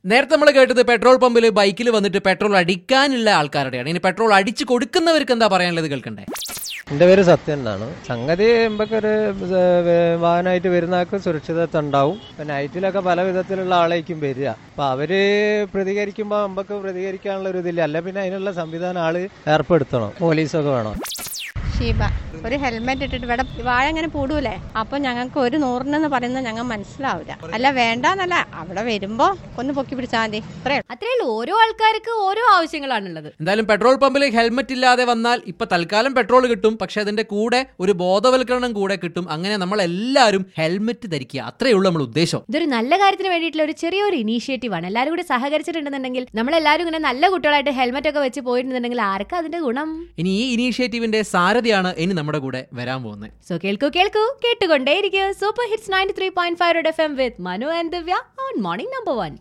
നേരത്തെ നമ്മൾ കേട്ടത് പെട്രോൾ പമ്പിൽ ബൈക്കിൽ വന്നിട്ട് പെട്രോൾ അടിക്കാനുള്ള ആൾക്കാരുടെയാണ് ഇനി പെട്രോൾ അടിച്ചു കൊടുക്കുന്നവർക്ക് എന്താ പറയാനുള്ളത് കേൾക്കണ്ടേ എൻ്റെ പേര് സത്യൻ എന്നാണ് സംഗതി നമുക്കൊരു വാഹനമായിട്ട് വരുന്ന ആൾക്ക് സുരക്ഷിതത്വം ഉണ്ടാവും ഇപ്പം നൈറ്റിലൊക്കെ പല വിധത്തിലുള്ള ആളേക്കും വരിക അപ്പം അവര് പ്രതികരിക്കുമ്പോൾ നമുക്ക് പ്രതികരിക്കാനുള്ള ഒരു ഇതില്ല അല്ല പിന്നെ അതിനുള്ള സംവിധാനം ആള് ഏർപ്പെടുത്തണം പോലീസൊക്കെ വേണം ഷീബ ഒരു ഹെൽമെറ്റ് ഇട്ടിട്ട് ഇവിടെ വാഴ ഇങ്ങനെ പൂടൂലേ അപ്പൊ ഞങ്ങൾക്ക് ഒരു നൂറിനെന്ന് പറയുന്നത് ഞങ്ങൾ മനസ്സിലാവില്ല അല്ല വേണ്ടെന്നല്ല അവിടെ വരുമ്പോ ഒന്ന് പൊക്കി പിടിച്ചാൽ മതി അത്രേ ഉള്ളൂ. അത്രേ ഉള്ളൂ ഓരോ ആൾക്കാർക്ക് ഓരോ ആവശ്യങ്ങളാണുള്ളത് എന്തായാലും പെട്രോൾ പമ്പിൽ ഹെൽമെറ്റ് ഇല്ലാതെ വന്നാൽ ഇപ്പൊ തൽക്കാലം പെട്രോൾ കിട്ടും പക്ഷെ അതിന്റെ കൂടെ ഒരു ബോധവൽക്കരണം കൂടെ കിട്ടും അങ്ങനെ നമ്മൾ എല്ലാവരും ഹെൽമെറ്റ് ധരിക്കുക അത്രയേ ഉള്ളൂ നമ്മൾ ഉദ്ദേശം ഇതൊരു നല്ല കാര്യത്തിന് വേണ്ടിയിട്ടുള്ള ഒരു ചെറിയൊരു ഇനീഷ്യേറ്റീവ് ആണ് എല്ലാവരും കൂടി സഹകരിച്ചിട്ടുണ്ടെന്നുണ്ടെങ്കിൽ നമ്മളെല്ലാവരും ഇങ്ങനെ നല്ല കുട്ടികളായിട്ട് ഹെൽമെറ്റ് ഒക്കെ വെച്ച് പോയിട്ടുണ്ടെന്നുണ്ടെങ്കിൽ ആർക്കാ അതിന്റെ ഗുണം ഇനി ഈ ഇനീഷ്യേറ്റീവിന്റെ സാരഥിയാണ് ഇനി നമ്മുടെ കൂടെ വരാൻ പോകുന്നത് സോ കേൾക്കൂ കേൾക്കൂ കേട്ടുകൊണ്ടേയിരിക്കും super hits ninety three point five F M with Manu and Divya on morning number one